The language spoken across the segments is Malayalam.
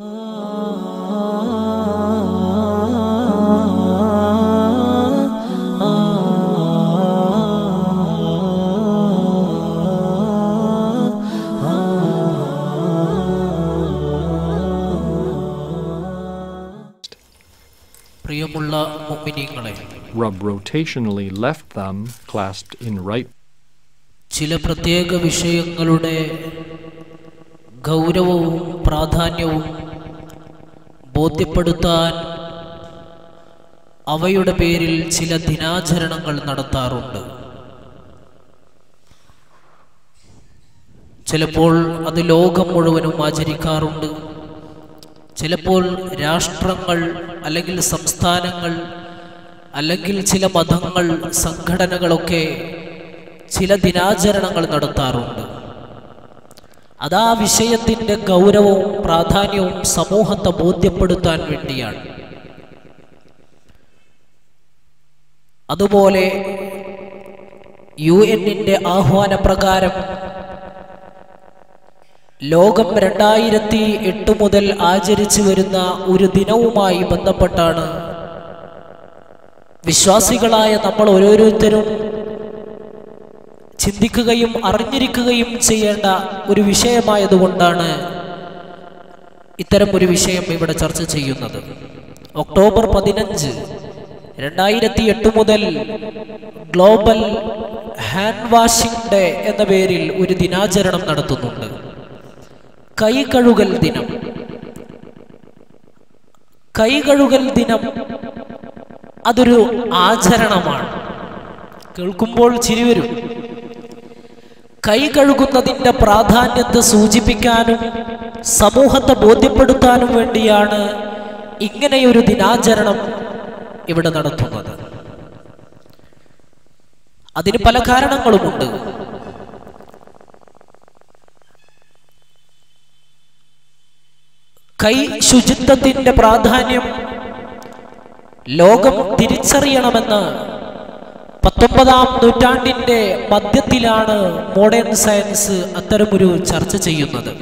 പ്രിയമുള്ള മുഅ്മിനീങ്ങളെ Rub rotationally left thumb clasped in right ചില പ്രത്യേക വിഷയങ്ങളുടെ ഗൗരവവും പ്രാധാന്യവും ബോധ്യപ്പെടുത്താൻ അവയുടെ പേരിൽ ചില ദിനാചരണങ്ങൾ നടത്താറുണ്ട് ചിലപ്പോൾ അത് ലോകം മുഴുവനും ആചരിക്കാറുണ്ട് ചിലപ്പോൾ രാഷ്ട്രങ്ങൾ അല്ലെങ്കിൽ സംസ്ഥാനങ്ങൾ അല്ലെങ്കിൽ ചില മതങ്ങൾ സംഘടനകളൊക്കെ ചില ദിനാചരണങ്ങൾ നടത്താറുണ്ട് അത് ആ വിഷയത്തിൻ്റെ ഗൗരവവും പ്രാധാന്യവും സമൂഹത്തെ ബോധ്യപ്പെടുത്താൻ വേണ്ടിയാണ് അതുപോലെ യു എന്നിൻ്റെ ആഹ്വാനപ്രകാരം ലോകം രണ്ടായിരത്തി എട്ട് മുതൽ ആചരിച്ചു വരുന്ന ഒരു ദിനവുമായി ബന്ധപ്പെട്ടാണ് വിശ്വാസികളായ നമ്മൾ ഓരോരുത്തരും ചിന്തിക്കുകയും അറിഞ്ഞിരിക്കുകയും ചെയ്യേണ്ട ഒരു വിഷയമായതുകൊണ്ടാണ് ഇത്തരം ഒരു വിഷയം ഇവിടെ ചർച്ച ചെയ്യുന്നത് ഒക്ടോബർ പതിനഞ്ച് രണ്ടായിരത്തി എട്ട് മുതൽ ഗ്ലോബൽ ഹാൻഡ് വാഷിംഗ് ഡേ എന്ന പേരിൽ ഒരു ദിനാചരണം നടത്തുന്നുണ്ട് കൈ കഴുകൽ ദിനം കൈ കഴുകൽ ദിനം അതൊരു ആചരണമാണ് കേൾക്കുമ്പോൾ ചിരി വരും കൈ കഴുകുന്നതിൻ്റെ പ്രാധാന്യത്തെ സൂചിപ്പിക്കാനും സമൂഹത്തെ ബോധ്യപ്പെടുത്താനും വേണ്ടിയാണ് ഇങ്ങനെയൊരു ദിനാചരണം ഇവിടെ നടത്തുന്നത് അതിന് പല കാരണങ്ങളുമുണ്ട് കൈ ശുചിത്വത്തിൻ്റെ പ്രാധാന്യം ലോകം തിരിച്ചറിയണമെന്ന് പത്തൊമ്പതാം നൂറ്റാണ്ടിൻ്റെ മധ്യത്തിലാണ് മോഡേൺ സയൻസ് അത്തരമൊരു ചർച്ച ചെയ്യുന്നത്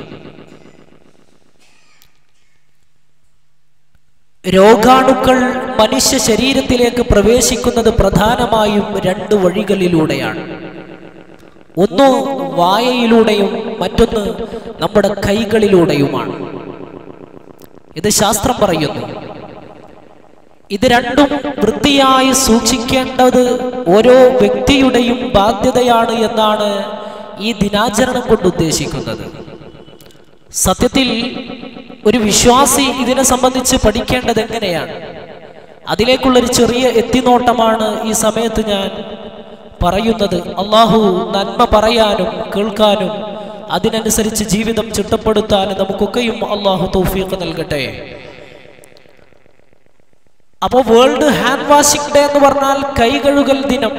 രോഗാണുക്കൾ മനുഷ്യ ശരീരത്തിലേക്ക് പ്രവേശിക്കുന്നത് പ്രധാനമായും രണ്ട് വഴികളിലൂടെയാണ് ഒന്ന് വായയിലൂടെയും മറ്റൊന്ന് നമ്മുടെ കൈകളിലൂടെയുമാണ് ഇത് ശാസ്ത്രം പറയുന്നു ഇത് രണ്ടും വൃത്തിയായി സൂക്ഷിക്കേണ്ടത് ഓരോ വ്യക്തിയുടെയും ബാധ്യതയാണ് എന്നാണ് ഈ ദിനാചരണം കൊണ്ട് ഉദ്ദേശിക്കുന്നത് സത്യത്തിൽ ഒരു വിശ്വാസി ഇതിനെ സംബന്ധിച്ച് പഠിക്കേണ്ടത് എങ്ങനെയാണ് അതിലേക്കുള്ളൊരു ചെറിയ എത്തിനോട്ടമാണ് ഈ സമയത്ത് ഞാൻ പറയുന്നത് അള്ളാഹു നന്മ പറയാനും കേൾക്കാനും അതിനനുസരിച്ച് ജീവിതം ചിട്ടപ്പെടുത്താനും നമുക്കൊക്കെയും അള്ളാഹു തൗഫീഖ് നൽകട്ടെ അപ്പോൾ വേൾഡ് ഹാൻഡ് വാഷിംഗ് ഡേ എന്ന് പറഞ്ഞാൽ കൈ കഴുകൽ ദിനം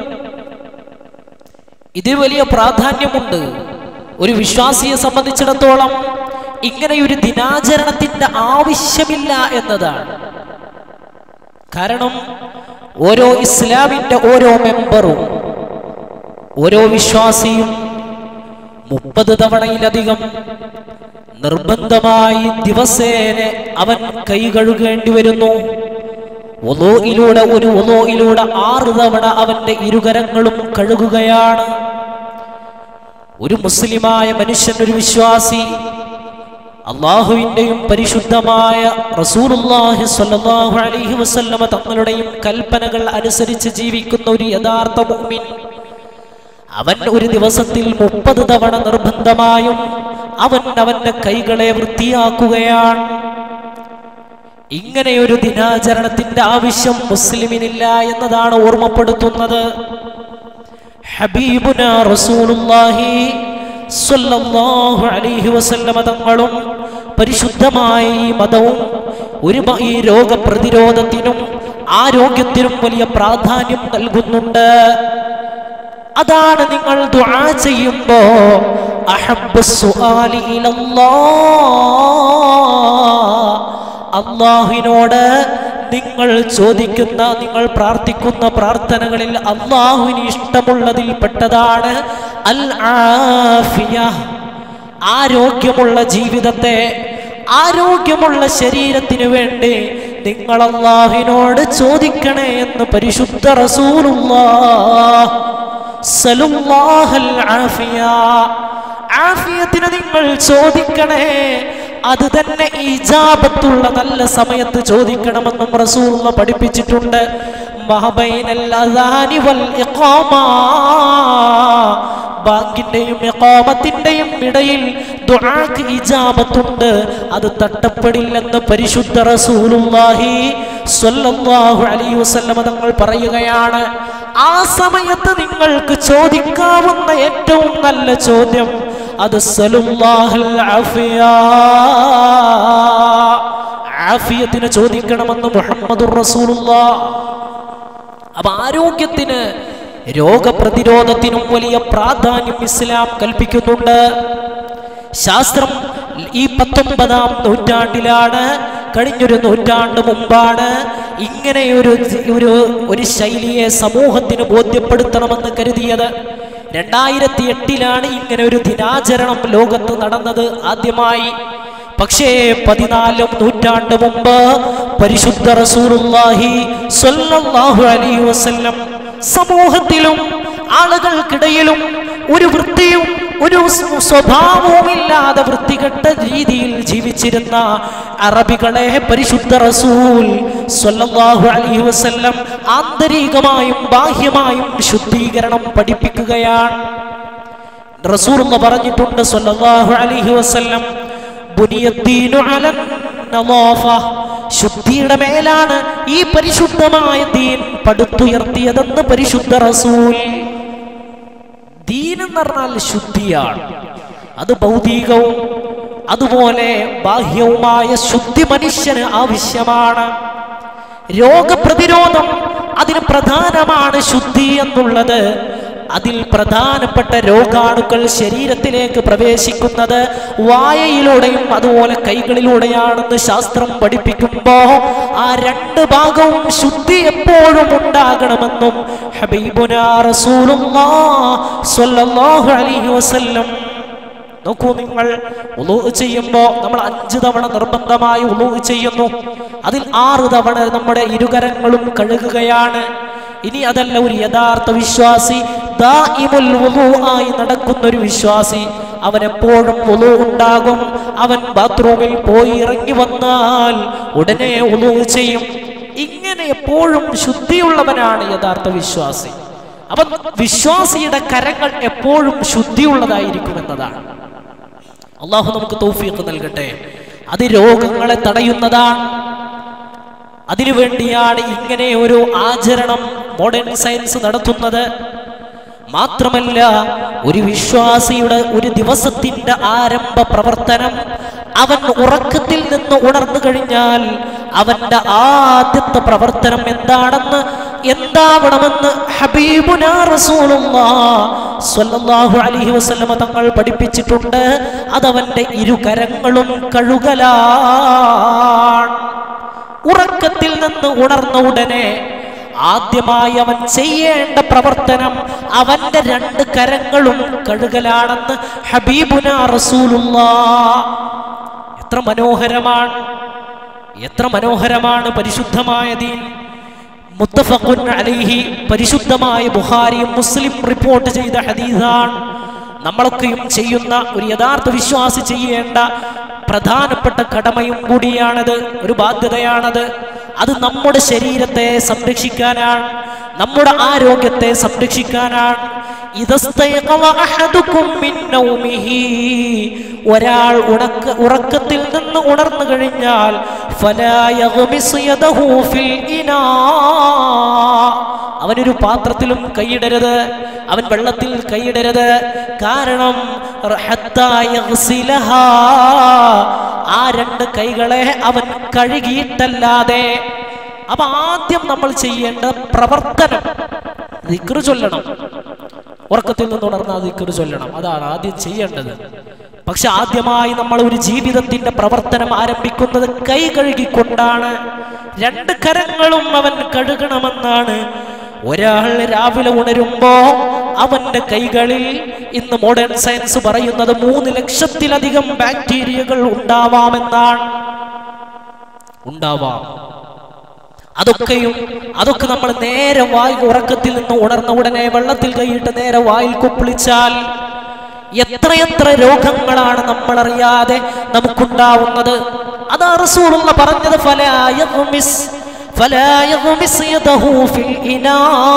ഇതിൽ വലിയ പ്രാധാന്യമുണ്ട് ഒരു വിശ്വാസിയെ സംബന്ധിച്ചിടത്തോളം ഇങ്ങനെയൊരു ദിനാചരണത്തിന്റെ ആവശ്യമില്ല എന്നതാണ് കാരണം ഓരോ ഇസ്ലാമിന്റെ ഓരോ മെമ്പറും ഓരോ വിശ്വാസിയും മുപ്പത് തവണയിലധികം നിർബന്ധമായി ദിവസേന അവൻ കൈ കഴുകേണ്ടി വരുന്നു ഒലോയിലൂടെ ഒരു ഒലോയിലൂടെ ആറ് തവണ അവന്റെ ഇരുകരങ്ങളും കഴുകുകയാണ് ഒരു മുസ്ലിമായ മനുഷ്യൻ ഒരു വിശ്വാസി അള്ളാഹുവിൻ്റെയും പരിശുദ്ധമായ റസൂലുള്ളാഹി സ്വല്ലല്ലാഹു അലൈഹി വസല്ലമ തങ്ങളുടെയും കൽപ്പനകൾ അനുസരിച്ച് ജീവിക്കുന്ന ഒരു യഥാർത്ഥ മുഅ്മിൻ അവൻ ഒരു ദിവസത്തിൽ മുപ്പത് തവണ നിർബന്ധമായും അവൻ അവന്റെ കൈകളെ വൃത്തിയാക്കുകയാണ് ഇങ്ങനെയൊരു ദിനാചരണത്തിന്റെ ആവശ്യം മുസ്ലിമിനില്ല എന്നതാണ് ഓർമ്മപ്പെടുത്തുന്നത് ഹബീബുന റസൂലുള്ളാഹി സ്വല്ലല്ലാഹു അലൈഹി വസല്ലമ തങ്ങളും പരിശുദ്ധമായ ഈ മതവും ഒരു മ- ഈ രോഗപ്രതിരോധത്തിനും ആരോഗ്യത്തിനും വലിയ പ്രാധാന്യം നൽകുന്നുണ്ട് അതാണ് നിങ്ങൾ ദുആ ചെയ്യുമ്പോ അഹബ്ബു സുആലി ഇലല്ലാഹ് അള്ളാഹുവിനോട് നിങ്ങൾ ചോദിക്കുന്ന നിങ്ങൾ പ്രാർത്ഥിക്കുന്ന പ്രാർത്ഥനകളിൽ അള്ളാഹുവിന് ഇഷ്ടമുള്ളതിൽ പെട്ടതാണ് അൽ ആഫിയ ആരോഗ്യമുള്ള ജീവിതത്തെ ആരോഗ്യമുള്ള ശരീരത്തിന് വേണ്ടി നിങ്ങൾ അള്ളാഹിനോട് ചോദിക്കണേ എന്ന് പരിശുദ്ധ റസൂലുള്ളാഹ് സലുല്ലാഹൽ ആഫിയ ആഫിയത്തിന് നിങ്ങൾ ചോദിക്കണേ അത് തന്നെ ഈജാബത്തുള്ള നല്ല സമയത്ത് ചോദിക്കണമെന്നും റസൂള്ള പഠിപ്പിച്ചിട്ടുണ്ട് മഹബൈനൽ അദാനി വൽ ഇഖാമാ ബാങ്കിന്റെയും ഇഖാമത്തിന്റെയും ഇടയിൽ ദുആക്ക് ഇജാബത്തുണ്ട് അത് തട്ടപ്പെടില്ലെന്ന് പരിശുദ്ധ റസൂലുള്ളാഹി സ്വല്ലല്ലാഹു അലൈഹി വസല്ലമ തങ്ങൾ പറയുകയാണ് ആ സമയത്ത് നിങ്ങൾക്ക് ചോദിക്കാവുന്ന ഏറ്റവും നല്ല ചോദ്യം അത് സലുല്ലാഹൽ ആഫിയ ആഫിയത്തിന് ചോദിക്കണമെന്ന് മുഹമ്മദുർ റസൂലുള്ളാഹ് അപ്പൊ ആരോഗ്യത്തിന് രോഗപ്രതിരോധത്തിനും വലിയ പ്രാധാന്യം ഇസ്ലാം കൽപ്പിക്കുന്നുണ്ട് ശാസ്ത്രം ഈ പത്തൊമ്പതാം നൂറ്റാണ്ടിലാണ് കഴിഞ്ഞൊരു നൂറ്റാണ്ട് മുമ്പാണ് ഇങ്ങനെ ഒരു ഒരു ഒരു ശൈലിയെ സമൂഹത്തിന് ബോധ്യപ്പെടുത്തണമെന്ന് കരുതിയത് രണ്ടായിരത്തി എട്ടിലാണ് ഇങ്ങനെ ഒരു ദിനാചരണം ലോകത്ത് നടന്നത് ആദ്യമായി പക്ഷേ പതിനാലും നൂറ്റാണ്ട് മുമ്പ് പരിശുദ്ധ റസൂലുള്ളാഹി സ്വല്ലല്ലാഹു അലൈഹി വസല്ലം സമൂഹത്തിലും ആളുകൾക്കിടയിലും ഒരു വൃത്തിയും ഒരു സ്വ- സ്വഭാവവുമില്ലാതെ വൃത്തികെട്ട രീതിയിൽ ജീവിച്ചിരുന്ന അറബികളെ പരിശുദ്ധ റസൂൽ സ്വല്ലല്ലാഹു അലൈഹി വസല്ലം ആന്തരികമായും ബാഹ്യമായും ശുദ്ധീകരണം പഠിപ്പിക്കുകയാണ് റസൂൽ പറഞ്ഞിട്ടുണ്ട് സ്വല്ലല്ലാഹു അലൈഹി വസല്ലം ബുനിയദ്ദീനു അലൻ നളാഫ. ശുദ്ധിയുടെ മേലാണ് ഈ പരിശുദ്ധമായ ദീൻ പടുത്തുയർത്തിയതെന്ന് പരിശുദ്ധ റസൂൽ ദീൻ എന്ന് പറഞ്ഞാൽ ശുദ്ധിയാണ് അത് ഭൗതികവും അതുപോലെ ബാഹ്യവുമായ ശുദ്ധി മനുഷ്യന് ആവശ്യമാണ് രോഗപ്രതിരോധം അതിന് പ്രധാനമാണ് ശുദ്ധി എന്നുള്ളത് അതിൽ പ്രധാനപ്പെട്ട രോഗാണുക്കൾ ശരീരത്തിലേക്ക് പ്രവേശിക്കുന്നത് വായയിലൂടെയും അതുപോലെ കൈകളിലൂടെയാണെന്ന് ശാസ്ത്രം പഠിപ്പിക്കുമ്പോ ആ രണ്ട് ഭാഗവും ശുദ്ധി എപ്പോഴും ഉണ്ടാകണമെന്നും ഹബീബുനാ റസൂലുള്ളാഹ് സ്വല്ലല്ലാഹു അലൈഹി വസല്ലം നോക്കൂ നിങ്ങൾ ഉളൂ ചെയ്യുമ്പോൾ നമ്മൾ അഞ്ച് തവണ നിർബന്ധമായി ഉളൂ ചെയ്യുന്നു അതിൽ ആറ് തവണ നമ്മുടെ ഇരുകരങ്ങളും കഴുകുകയാണ് ഇനി അതല്ല ഒരു യഥാർത്ഥ വിശ്വാസി ദാഇമുൽ വുളൂ ആയി നടക്കുന്ന ഒരു വിശ്വാസി അവൻ എപ്പോഴും ഉളൂ ഉണ്ടാകും അവൻ ബാത്റൂമിൽ പോയി ഇറങ്ങി വന്നാൽ ഉടനെ ഉളൂ ചെയ്യും ഇങ്ങനെ എപ്പോഴും ശുദ്ധിയുള്ളവനാണ് യഥാർത്ഥ വിശ്വാസി അവൻ വിശ്വാസിയുടെ കരങ്ങൾ എപ്പോഴും ശുദ്ധിയുള്ളതായിരിക്കും എന്നതാണ് അള്ളാഹു നമുക്ക് തൗഫീഖ് നൽകട്ടെ അത് രോഗങ്ങളെ തടയുന്നതാണ് അതിനു വേണ്ടിയാണ് ഇങ്ങനെ ഒരു ആചരണം മോഡേൺ സയൻസ് നടത്തുന്നത് മാത്രമല്ല ഒരു വിശ്വാസിയുടെ ഒരു ദിവസത്തിന്റെ ആരംഭ പ്രവർത്തനം അവൻ ഉറക്കത്തിൽ നിന്ന് ഉണർന്നു കഴിഞ്ഞാൽ അവന്റെ ആദ്യത്തെ പ്രവർത്തനം എന്താണെന്ന് എന്താവണമെന്ന് ഹബീബുനാ റസൂലുള്ളാഹ് സ്വല്ലല്ലാഹു അലൈഹി വസല്ലമ തങ്ങൾ പഠിപ്പിച്ചിട്ടുണ്ട് അതവന്റെ ഇരുകരങ്ങളും കഴുകലാണ് ഉറക്കത്തിൽ നിന്ന് ഉണർന്ന ഉടനെ ആദ്യമായി അവൻ ചെയ്യേണ്ട പ്രവർത്തനം അവന്റെ രണ്ട് കരങ്ങളും കഴുകലാണെന്ന് ഹബീബുന റസൂലുള്ളാഹ് എത്ര മനോഹരമാണ് എത്ര മനോഹരമാണ് പരിശുദ്ധമായ ദീൻ മുത്തഫഖുൻ അലൈഹി പരിശുദ്ധമായ ബുഖാരിയും മുസ്ലിം റിപ്പോർട്ട് ചെയ്ത ഹദീസാണ് നമ്മളൊക്കെയും ചെയ്യുന്ന ഒരു യഥാർത്ഥ വിശ്വാസി ചെയ്യേണ്ട പ്രധാനപ്പെട്ട കടമയും കൂടിയാണത് ഒരു ബാധ്യതയാണത് അത് നമ്മുടെ ശരീരത്തെ സംരക്ഷിക്കാനാണ് നമ്മുടെ ആരോഗ്യത്തെ സംരക്ഷിക്കാനാണ് ഇതസ്തയഖള അഹദുക്കും മിൻ നൗമിഹി. ഒരാൾ ഉണക്ക ഉറക്കത്തിൽ നിന്ന് ഉണർന്നു കഴിഞ്ഞാൽ ഫലാ യഗ്മിസ് യദഹു ഫിൽ ഇനാ. അവനൊരു പാത്രത്തിലും കൈയിടരുത് അവൻ വെള്ളത്തിൽ കൈയിടരുത് കാരണം ഹത്താ യഗ്സിലഹാ. ആ രണ്ട് കൈകളെ അവൻ കഴുകിയിട്ടല്ലാതെ അപ്പൊ ആദ്യം നമ്മൾ ചെയ്യേണ്ട പ്രവർത്തനം ദിക്ർ ചൊല്ലണം ഉറക്കത്തിൽ നിന്ന് ഉണർന്ന ദിക്ർ ചൊല്ലണം അതാണ് ആദ്യം ചെയ്യേണ്ടത് പക്ഷെ ആദ്യമായി നമ്മൾ ഒരു ജീവിതത്തിന്റെ പ്രവർത്തനം ആരംഭിക്കുന്നത് കൈ കഴുകിക്കൊണ്ടാണ് രണ്ട് കരങ്ങളും അവൻ കഴുകണമെന്നാണ് ഒരാൾ രാവിലെ ഉണരുമ്പോ അവന്റെ കൈകളിൽ ഇന്ന് മോഡേൺ സയൻസ് പറയുന്നത് മൂന്ന് ലക്ഷത്തിലധികം ബാക്ടീരിയകൾ ഉണ്ടാവാമെന്നാണ് ഉണ്ടാവാം അതൊക്കെയും അതൊക്കെ നമ്മൾ നേരെ വായു ഉറക്കത്തിൽ നിന്ന് ഉണർന്ന ഉടനെ വെള്ളത്തിൽ കൈയിട്ട് നേരെ വായിൽ കുപ്പിളിച്ചാൽ എത്രയെത്ര രോഗങ്ങളാണ് നമ്മൾ അറിയാതെ നമുക്കുണ്ടാവുന്നത് അതാ റസൂലുള്ള പറഞ്ഞത് ഫലാ യഗ്മിസ് ഫലാ യഗ്മിസ് യദഹു ഫിൽ ഇനാ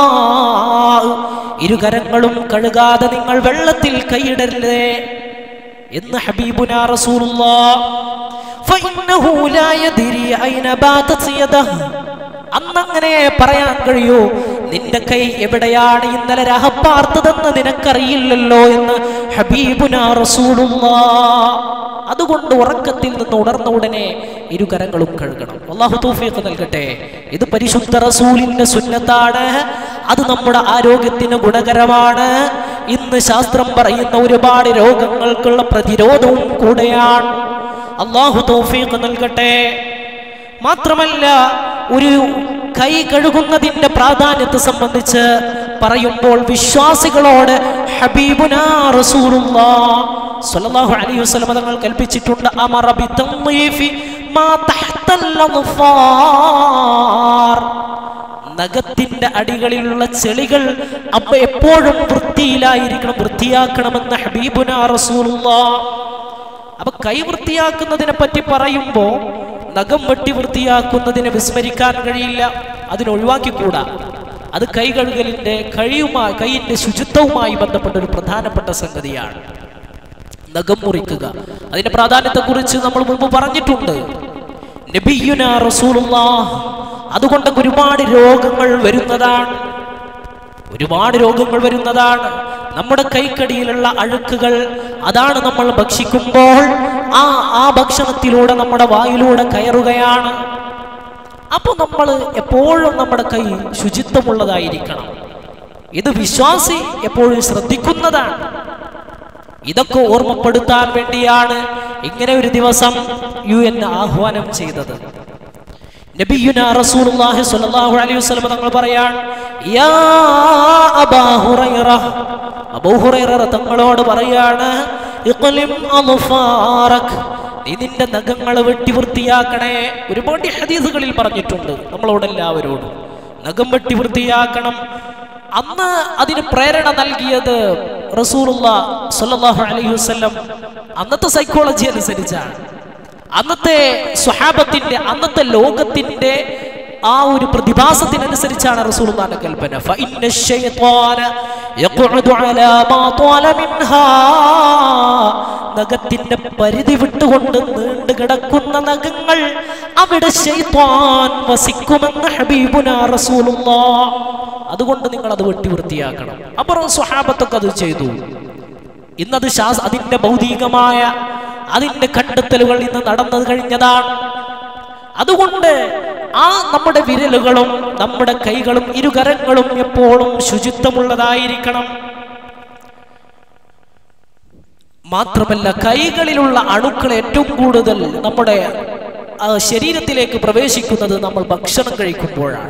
ഇരുകരങ്ങളും കഴുകാതെ നിങ്ങൾ വെള്ളത്തിൽ കൈയിടരുതേ എന്ന് ഹബീബുനാ റസൂലുള്ളാഹ് فإنه لا يدري أين باتت يده അന്നങ്ങനെ പറയാൻ കഴിയൂ നിന്റെ കൈ എവിടെയാണ് ഇന്നലെ രഹപ്പാർത്തതെന്ന് നിനക്കറിയില്ലല്ലോ എന്ന് ഹബീബുന റസൂലുള്ളാ അതുകൊണ്ട് ഉറക്കത്തിൽ നിന്ന് ഉണർന്ന ഉടനെ ഇരുകരങ്ങളും കഴുകണം അള്ളാഹു തൗഫീഖ് നൽകട്ടെ ഇത് പരിശുദ്ധ റസൂലിന്റെ സുന്നത്താണ് അത് നമ്മുടെ ആരോഗ്യത്തിന് ഗുണകരമാണ് ഇന്ന് ശാസ്ത്രം പറയുന്ന ഒരുപാട് രോഗങ്ങൾക്കുള്ള പ്രതിരോധവും കൂടെയാണ് അള്ളാഹു തൗഫീഖ് നൽകട്ടെ മാത്രമല്ല ഒരു കൈ കഴുകുന്നതിന്റെ പ്രാധാന്യത്തെ സംബന്ധിച്ച് പറയുമ്പോൾ വിശ്വാസികളോട് ഹബീബുനാ റസൂലുള്ളാഹ് സ്വല്ലല്ലാഹു അലൈഹി വസല്ലം തങ്ങൾ കൽപ്പിച്ചിട്ടുണ്ട് അമറ ബിതംളീഫി മാ തഹ്തൽ അദ്ഫാർ നഖത്തിന്റെ അടികളിലുള്ള ചെളികൾ അപ്പ എപ്പോഴും വൃത്തിയിലായിരിക്കണം വൃത്തിയാക്കണമെന്ന് ഹബീബുനാ റസൂലുള്ളാഹ് അപ്പൊ കൈ വൃത്തിയാക്കുന്നതിനെ പറ്റി പറയുമ്പോ നഖം വെട്ടി വൃത്തിയാക്കുന്നതിനെ വിസ്മരിക്കാൻ കഴിയില്ല അതിനെ ഒഴിവാക്കിക്കൂടാ അത് കൈ കഴുകലിന്റെ കഴിയുമായി കൈയിന്റെ ശുചിത്വവുമായി ബന്ധപ്പെട്ട ഒരു പ്രധാനപ്പെട്ട സംഗതിയാണ് നഖം മുറിക്കുക അതിന്റെ പ്രാധാന്യത്തെക്കുറിച്ച് നമ്മൾ മുമ്പ് പറഞ്ഞിട്ടുണ്ട് നബിയുന റസൂലുള്ളാഹ് അതുകൊണ്ട് ഒരുപാട് രോഗങ്ങൾ വരുന്നതാണ് ഒരുപാട് രോഗങ്ങൾ വരുന്നതാണ് നമ്മുടെ കൈക്കടിയിലുള്ള അഴുക്കുകൾ അതാണ് നമ്മൾ ഭക്ഷിക്കുമ്പോൾ ആ ആ ഭക്ഷണത്തിലൂടെ നമ്മുടെ വായിലൂടെ കയറുകയാണ് അപ്പോൾ നമ്മൾ എപ്പോഴും നമ്മുടെ കൈ ശുചിത്വമുള്ളതായിരിക്കണം ഇത് വിശ്വാസി എപ്പോഴും ശ്രദ്ധിക്കുന്നതാണ് ഇതൊക്കെ ഓർമ്മപ്പെടുത്താൻ വേണ്ടിയാണ് ഇങ്ങനെ ഒരു ദിവസം യു എൻ ആഹ്വാനം ചെയ്തത് നബിയുന റസൂലുള്ളാഹി സ്വല്ലല്ലാഹു അലൈഹി വസല്ലം തങ്ങൾ പറയാൻ യാ അബാ ഹുറൈറ അബൂ ഹുറൈറ തങ്ങളോട് പറയാണ് ഇഖ്ലിം അൽഫാറക് നീ നിന്റെ നഖങ്ങൾ വെട്ടി വൃത്തിയാക്കണേ ഒരുപാട് ഹദീസുകളിൽ പറഞ്ഞിട്ടുണ്ട് നമ്മളോട് എല്ലാവരോടും നഖം വെട്ടി വൃത്തിയാക്കണം അന്ന് അതിന് പ്രേരണ നൽകിയത് റസൂലുള്ള സ്വല്ലല്ലാഹു അലൈഹി വസല്ലം അന്നത്തെ സൈക്കോളജി അനുസരിച്ചാണ് അന്നത്തെ സ്വഹാബത്തിന്റെ അന്നത്തെ ലോകത്തിന്റെ ആ ഒരു പ്രതിഭാസത്തിനനുസരിച്ചാണ് റസൂലുള്ളാഹിന്റെ കൽപ്പന ഫഇന്ന ശൈത്വാന യഖഉദു അലാ മാ ത്വാല മിൻഹാ നഖത്തിന്റെ പരിധി വിട്ടുകൊണ്ട് നീണ്ടു കിടക്കുന്ന നഖങ്ങൾ അവിടെ ശൈത്വാൻ വസിക്കുമെന്ന് ഹബീബുന റസൂലുള്ളാഹ് അതുകൊണ്ട് നിങ്ങൾ അത് വെട്ടി വൃത്തിയാക്കണം അപ്പോൾ സ്വഹാബത്തൊക്കെ അത് ചെയ്തു ഇന്നത് ശാസ് അതിന്റെ ഭൗതികമായ അതിന്റെ കണ്ടെത്തലുകൾ ഇന്ന് നടന്നു കഴിഞ്ഞതാണ് അതുകൊണ്ട് ആ നമ്മുടെ വിരലുകളും നമ്മുടെ കൈകളും ഇരുകരങ്ങളും എപ്പോഴും ശുചിത്വമുള്ളതായിരിക്കണം മാത്രമല്ല കൈകളിലുള്ള അണുക്കൾ ഏറ്റവും കൂടുതൽ നമ്മുടെ ആ, ശരീരത്തിലേക്ക് പ്രവേശിക്കുന്നത് നമ്മൾ ഭക്ഷണം കഴിക്കുമ്പോഴാണ്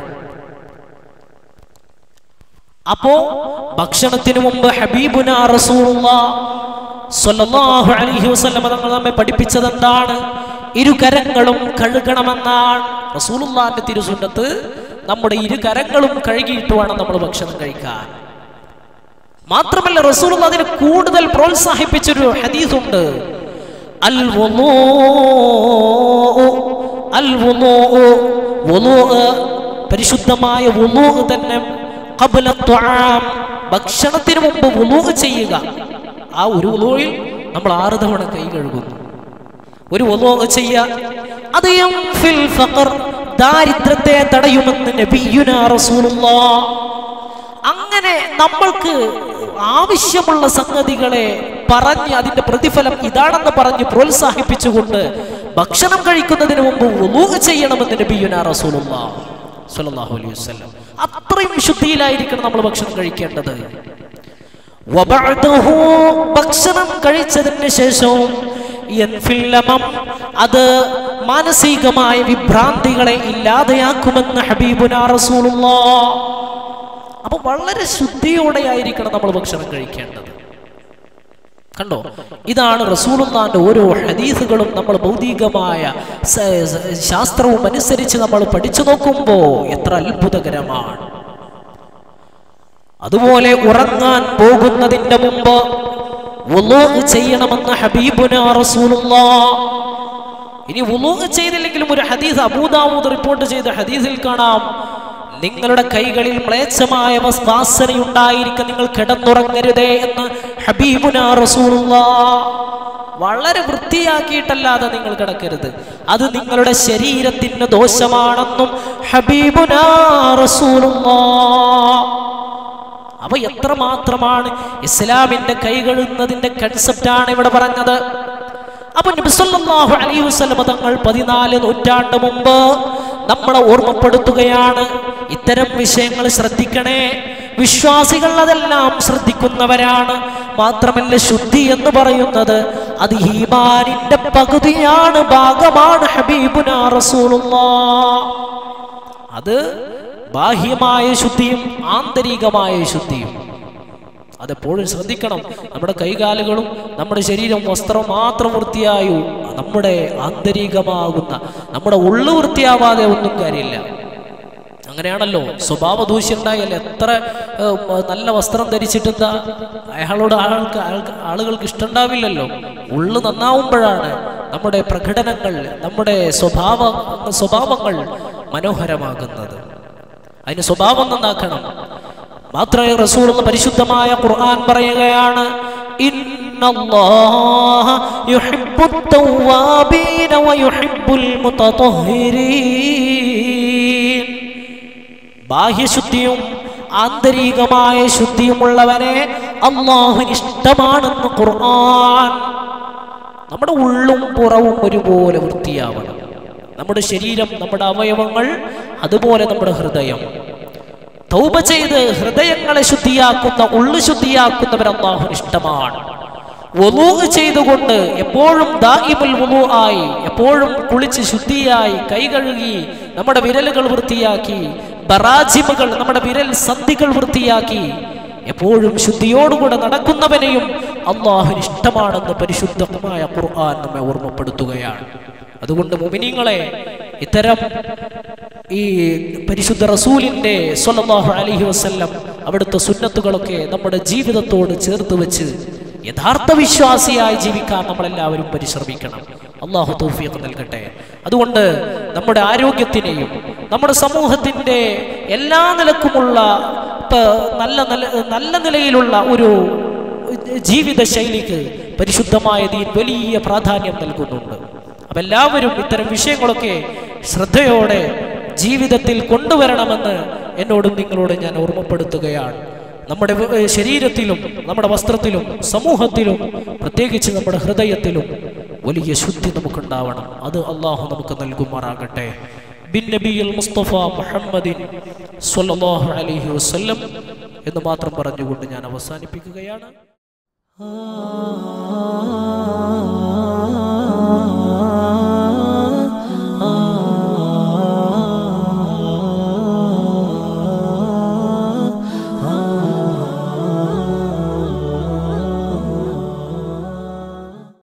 അപ്പോ ഭക്ഷണത്തിന് മുമ്പ് ഹബീബുന റസൂലുള്ളാഹ് സ്വല്ലല്ലാഹു അലൈഹി വസല്ലം തങ്ങൾ നമ്മെ പഠിപ്പിച്ചത് എന്താണ് ഇരുകരങ്ങളും കഴുകണമെന്നാണ് റസൂലുള്ളാഹിന്റെ തിരുസുന്നത്ത് നമ്മുടെ ഇരുകരങ്ങളും കഴുകിയിട്ട് വേണം നമ്മൾ ഭക്ഷണം കഴിക്കാൻ മാത്രമല്ല റസൂൽ അതിന് കൂടുതൽ പ്രോത്സാഹിപ്പിച്ചൊരു ഹദീസുണ്ട് അൽ വുളൂഉ അൽ വുളൂഉ വുളൂഅ് പരിശുദ്ധമായ വുളൂഅ് തന്നെ ഖബ്ല ത്വആം ഭക്ഷണത്തിന് മുമ്പ് വുളൂഅ് ചെയ്യുക ആ ഒരു വുളൂയിൽ നമ്മൾ ആറ് തവണ കൈ കഴുകുന്നു ഒരു വുളൂഅ് ചെയ്യുക അത് യംഫിൽ ഫഖർ ദാരിദ്ര്യത്തെ തടയുമെന്ന് നബിയുനാ റസൂലുള്ളാഹ് അങ്ങനെ നമ്മൾക്ക് ആവശ്യമുള്ള സംഗതികളെ പറഞ്ഞ് അതിന്റെ പ്രതിഫലം ഇതാണെന്ന് പറഞ്ഞ് പ്രോത്സാഹിപ്പിച്ചുകൊണ്ട് ഭക്ഷണം കഴിക്കുന്നതിന് മുമ്പ് വുളൂഅ് ചെയ്യണമെന്ന് നബിയുന റസൂലുള്ളാഹ് സ്വല്ലല്ലാഹു അലൈഹി വസല്ലം അത്രയും ശുദ്ധിയിലായിരിക്കണം നമ്മൾ ഭക്ഷണം കഴിക്കേണ്ടത് വബഅദഹു ഭക്ഷണം കഴിച്ചതിന് ശേഷവും യൻഫിൽ ലമം അത് മാനസികമായ വിഭ്രാന്തികളെ ഇല്ലാതെയാക്കുമെന്ന് ഹബീബുന റസൂലുള്ളാഹ് അപ്പൊ വളരെ ശുദ്ധിയോടെ ആയിരിക്കണം നമ്മൾ ഭക്ഷണം കഴിക്കേണ്ടത് കണ്ടോ ഇതാണ് റസൂലുള്ളാന്റെ ഓരോ ഹദീസുകളും നമ്മൾ ഭൗതികമായ സ- സ- ശാസ്ത്രവും അനുസരിച്ച് നമ്മൾ പഠിച്ചു നോക്കുമ്പോൾ എത്ര അത്ഭുതകരമാണ് അതുപോലെ ഉറങ്ങാൻ പോകുന്നതിന്റെ മുമ്പ് വുളൂ ചെയ്യണമെന്ന് ഹബീബുന റസൂലുള്ളാഹ് ഇനി വുളൂ ചെയ്തില്ലെങ്കിലും ഒരു ഹദീസ് അബൂദാവൂദ് റിപ്പോർട്ട് ചെയ്ത ഹദീസിൽ കാണാം നിങ്ങളുടെ കൈകളിൽ മ്ലേച്ഛമായ വസ്- വാസനയുണ്ടായിരിക്കും നിങ്ങൾ കിടന്നുറങ്ങരുതേ എന്ന് ഹബീബുന റസൂലുള്ളാഹ് വളരെ വൃത്തിയാക്കിയിട്ടല്ലാതെ നിങ്ങൾ കിടക്കരുത് അത് നിങ്ങളുടെ ശരീരത്തിന് ദോഷമാണെന്നും ഹബീബുന റസൂലുള്ളാഹ് അപ്പൊ എത്രമാത്രമാണ് ഇസ്ലാമിന്റെ കൈ കഴുകുന്നതിന്റെ കൺസെപ്റ്റാണ് ഇവിടെ പറഞ്ഞത് അപ്പൊ നബി സല്ലല്ലാഹു അലൈഹി വസല്ലമ തങ്ങൾ പതിനാല് നൂറ്റാണ്ട് മുമ്പ് നമ്മളെ ഓർമ്മപ്പെടുത്തുകയാണ് ഇത്തരം വിഷയങ്ങൾ ശ്രദ്ധിക്കണേ വിശ്വാസികൾ അതെല്ലാം ശ്രദ്ധിക്കുന്നവരാണ് മാത്രമല്ല ശുദ്ധി എന്ന് പറയുന്നത് അത് ഈമാനിന്റെ പകുതിയാണ് ഭാഗമാണ് ഹബീബുന റസൂലുള്ളാഹ് അത് ബാഹ്യമായ ശുദ്ധിയും ആന്തരികമായ ശുദ്ധിയും അതെപ്പോഴും ശ്രദ്ധിക്കണം നമ്മുടെ കൈകാലുകളും നമ്മുടെ ശരീരം വസ്ത്രം മാത്രം വൃത്തിയായു നമ്മുടെ ആന്തരികമാകുന്ന നമ്മുടെ ഉള്ളു വൃത്തിയാവാതെ ഒന്നും കാര്യമില്ല അങ്ങനെയാണല്ലോ സ്വഭാവ ദൂഷ്യം ഉണ്ടായാൽ എത്ര ഏഹ്, നല്ല വസ്ത്രം ധരിച്ചിട്ടെന്താ അയാളോട് ആൾക്ക് ആൾക്ക് ആളുകൾക്ക് ഇഷ്ടമുണ്ടാവില്ലല്ലോ ഉള്ളു നന്നാവുമ്പോഴാണ് നമ്മുടെ പ്രകടനങ്ങൾ നമ്മുടെ സ്വഭാവ സ്വഭാവങ്ങൾ മനോഹരമാകുന്നത് അതിന് സ്വഭാവം നന്നാക്കണം മാത്രമേ റസൂൽ എന്ന പരിശുദ്ധമായ ഖുർആൻ പറയുകയാണ് ഇന്നല്ലാഹ യുഹിബ്ബുത് തവ്വാബീന വയുഹിബ്ബുൽ മുതതഹിരീൻ ബാഹ്യശുദ്ധിയും ആന്തരികമായ ശുദ്ധിയുമുള്ളവനെ അള്ളാഹുവിന് ഇഷ്ടമാണെന്ന് ഖുർആൻ നമ്മുടെ ഉള്ളും പുറവും ഒരുപോലെ വൃത്തിയാവണം നമ്മുടെ ശരീരം നമ്മുടെ അവയവങ്ങൾ അതുപോലെ നമ്മുടെ ഹൃദയം തൗബ ചെയ്ത് ഹൃദയങ്ങളെ ശുദ്ധിയാക്കുന്ന ഉള്ളു ശുദ്ധിയാക്കുന്നവർ അള്ളാഹുവിന് ഇഷ്ടമാണ് വലൂ ചെയ്തുകൊണ്ട് എപ്പോഴും ദായിമുൽ വുളൂ ആയി എപ്പോഴും കുളിച്ച് ശുദ്ധിയായി കൈ കഴുകി നമ്മുടെ വിരലുകൾ വൃത്തിയാക്കി ബറാജിമുകൾ നമ്മുടെ വിരൽ സന്ധികൾ വൃത്തിയാക്കി എപ്പോഴും ശുദ്ധിയോടുകൂടെ നടക്കുന്നവനെയും അള്ളാഹുവിന് ഇഷ്ടമാണെന്ന് പരിശുദ്ധമായ ഖുർആൻ നമ്മെ ഓർമ്മപ്പെടുത്തുകയാണ് അതുകൊണ്ട് മുമിനിങ്ങളെ ഇത്തരം ഈ പരിശുദ്ധ റസൂലിന്റെ സ്വല്ലല്ലാഹു അലൈഹി വസല്ലം അവിടുത്തെ സുന്നത്തുകളൊക്കെ നമ്മുടെ ജീവിതത്തോട് ചേർത്ത് വെച്ച് യഥാർത്ഥ വിശ്വാസിയായി ജീവിക്കാൻ നമ്മളെല്ലാവരും പരിശ്രമിക്കണം അള്ളാഹു തൗഫീഖ് നൽകട്ടെ അതുകൊണ്ട് നമ്മുടെ ആരോഗ്യത്തിനെയും നമ്മുടെ സമൂഹത്തിന്റെ എല്ലാ നിലക്കുമുള്ള ഇപ്പ നല്ല നല്ല നല്ല നിലയിലുള്ള ഒരു ജീവിത ശൈലിക്ക് പരിശുദ്ധമായ ദീൻ വലിയ പ്രാധാന്യം നൽകുന്നുണ്ട് അപ്പം എല്ലാവരും ഇത്തരം വിഷയങ്ങളൊക്കെ ശ്രദ്ധയോടെ ജീവിതത്തിൽ കൊണ്ടുവരണമെന്ന് എന്നോടും നിങ്ങളോട് ഞാൻ ഓർമ്മപ്പെടുത്തുകയാണ് നമ്മുടെ വ- ശരീരത്തിലും നമ്മുടെ വസ്ത്രത്തിലും സമൂഹത്തിലും പ്രത്യേകിച്ച് നമ്മുടെ ഹൃദയത്തിലും വലിയ ശുദ്ധി നമുക്കുണ്ടാവണം അത് അള്ളാഹു നമുക്ക് നൽകുമാറാകട്ടെ ബിൻ നബിയിൽ മുസ്തഫ മുഹമ്മദിൻ സ്വല്ലല്ലാഹു അലൈഹി വസല്ലം എന്ന് മാത്രം പറഞ്ഞുകൊണ്ട് ഞാൻ അവസാനിപ്പിക്കുകയാണ് ആ